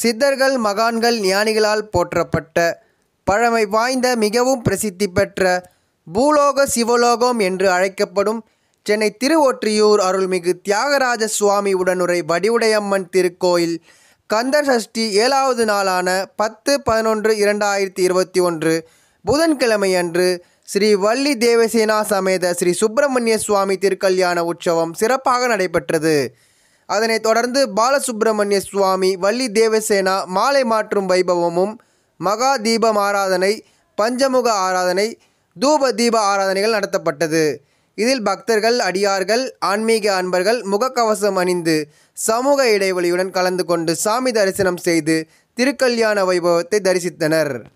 சித்தர்கள் மகான்கள் ஞானிகளால் போற்றப்பட்ட பழமை வாய்ந்த மிகவும் பிரசித்தி பெற்ற பூலோக சிவலோகம் என்று அழைக்கப்படும் சென்னை திருவொற்றியூர் அருள்மிகு தியாகராஜ சுவாமி உடனுரை வடிவுடையம்மன் திருக்கோயில் கந்தர் சஷ்டி ஏழாவது நாளான பத்து பதினொன்று இரண்டாயிரத்தி இருபத்தி ஒன்று புதன்கிழமை அன்று ஸ்ரீ வள்ளி தேவசேனா சமேத ஸ்ரீ சுப்பிரமணிய சுவாமி திருக்கல்யாண உற்சவம் சிறப்பாக நடைபெற்றது அதனைத் தொடர்ந்து பாலசுப்பிரமணிய சுவாமி வள்ளி தேவசேனா மாலை மாற்றும் வைபவமும் மகா தீபம் ஆராதனை பஞ்சமுக ஆராதனை தூப தீப ஆராதனைகள் நடத்தப்பட்டது இதில் பக்தர்கள் அடியார்கள் ஆன்மீக அன்பர்கள் முகக்கவசம் அணிந்து சமூக இடைவெளியுடன் கலந்து கொண்டு சாமி தரிசனம் செய்து திருக்கல்யாண வைபவத்தை தரிசித்தனர்